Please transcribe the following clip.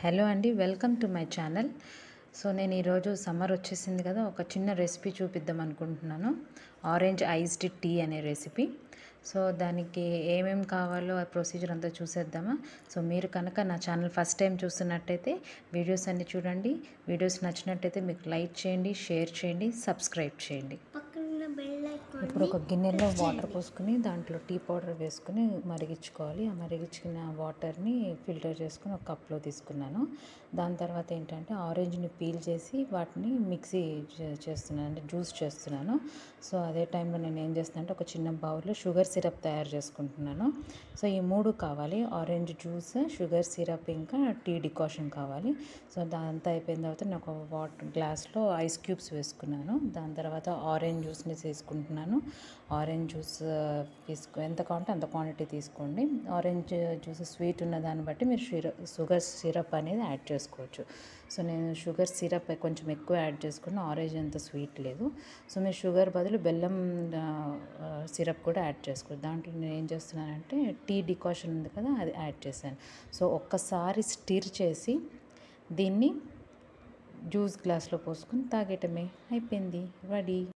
hello అండి welcome to my channel so నేను ఈరోజు సమ్మర్ వచ్చేసింది కదా ఒక చిన్న రెసిపీ చూపిద్దాం అనుకుంటున్నాను ఆరెంజ్ ఐస్డ్ టీ అనే రెసిపీ సో దానికి ఏమేమి కావాలో ఆ ప్రొసీజర్ అంతా చూసేద్దామా సో మీరు కనుక నా ఛానల్ ఫస్ట్ టైం చూస్తున్నట్టయితే వీడియోస్ అన్ని చూడండి వీడియోస్ నచ్చినట్టయితే మీకు లైక్ చేయండి షేర్ చేయండి సబ్స్క్రైబ్ చేయండి పక్కనున్న బెల్ ఐకాన్ ఇప్పుడు ఒక గిన్నెలో వాటర్ పోసుకుని దాంట్లో టీ పౌడర్ వేసుకుని మరిగించుకోవాలి ఆ మరిగించిన వాటర్ని ఫిల్టర్ చేసుకుని ఒక కప్లో తీసుకున్నాను దాని తర్వాత ఏంటంటే ఆరెంజ్ని పీల్ చేసి వాటిని మిక్సీ చే- చేస్తున్నాను అంటే జ్యూస్ చేస్తున్నాను సో అదే టైంలో నేను ఏం చేస్తున్నాను అంటే ఒక చిన్న బౌల్లో షుగర్ సిరప్ తయారు చేసుకుంటున్నాను సో ఈ మూడు కావాలి ఆరెంజ్ జ్యూస్ షుగర్ సిరప్ ఇంకా టీ డికాషన్ కావాలి సో దాంతా అయిపోయిన తర్వాత నేను ఒక వాటర్ గ్లాస్లో ఐస్ క్యూబ్స్ వేసుకున్నాను దాని తర్వాత ఆరెంజ్ జ్యూస్ని తీసుకుంటున్నాను ఆరెంజ్ జ్యూస్ తీసుకు ఎంత కావాలంటే అంత క్వాంటిటీ తీసుకోండి ఆరెంజ్ జ్యూస్ స్వీట్ ఉన్న దాన్ని బట్టి మీరు షిరప్ షుగర్ సిరప్ అనేది యాడ్ చేసుకోవచ్చు సో నేను షుగర్ సిరప్ కొంచెం ఎక్కువ యాడ్ చేసుకున్న ఆరెంజ్ అంత స్వీట్ లేదు సో మీరు షుగర్ బదులు బెల్లం సిరప్ కూడా యాడ్ చేసుకోవచ్చు దాంట్లో నేను ఏం చేస్తున్నానంటే టీ డికాషన్ ఉంది కదా అది యాడ్ చేశాను సో ఒక్కసారి స్టిర్ చేసి దీన్ని జ్యూస్ గ్లాస్లో పోసుకొని తాగేయటమే అయిపోయింది రెడీ